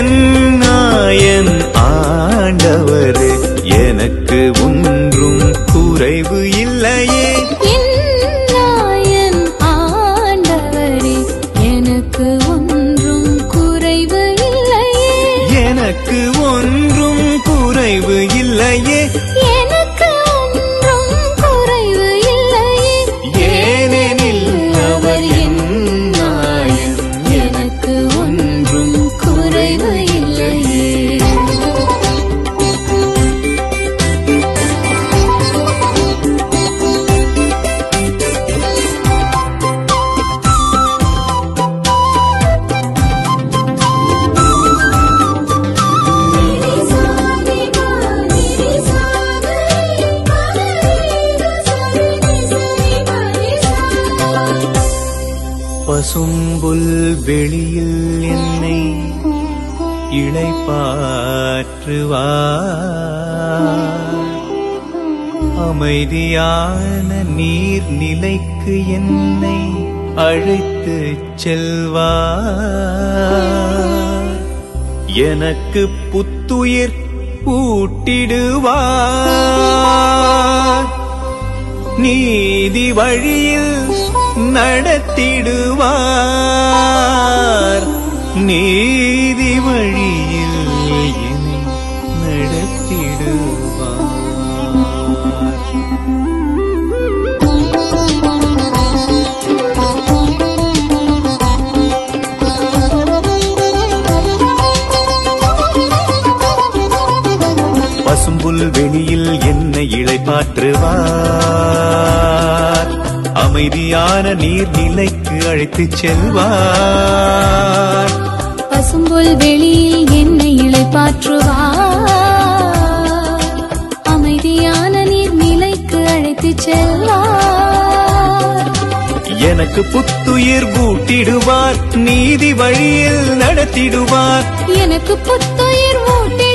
என் நாயன் ஆண்டவரே எனக்கு ஒன்றும் குறைவு இல்லையே என்னாயன் ஆண்டவரே எனக்கு ஒன்றும் குறைவு இல்லையே எனக்கு ஒன்றும் குறைவு இல்லையே எனக்கு ஒன்றும் குறைவு இல்லையே ஏனெனில் அவர் என் நாயன் எனக்கு ஒன்றும் குறைவு இல்லையே பசும்புல் வெளியில் என்னை இளைப்பாற்றுவார் அமைதியான நீர்நிலைக்கு என்னை அழைத்து செல்வார் எனக்கு புத்துயிர் ஊட்டிடுவார் நீதி வழியில் நடத்திடுவார் நீதி வழியில் என்னை நடத்திடுவார் பசும்புல் வெளியில் என்னை இளைப்பாற்றுவார் அமைதியான நீர்நிலைக்கு அழைத்துச் செல்வார் பசும்புல் வெளியில் என்னை இளைப்பாற்றுவார் அமைதியான நீர் நிலைக்கு அழைத்துச் செல்வார் எனக்கு புத்துயிர் கூட்டிடுவார் நீதி வழியில் நடத்திடுவார் எனக்கு புத்துயிர் ஊட்டி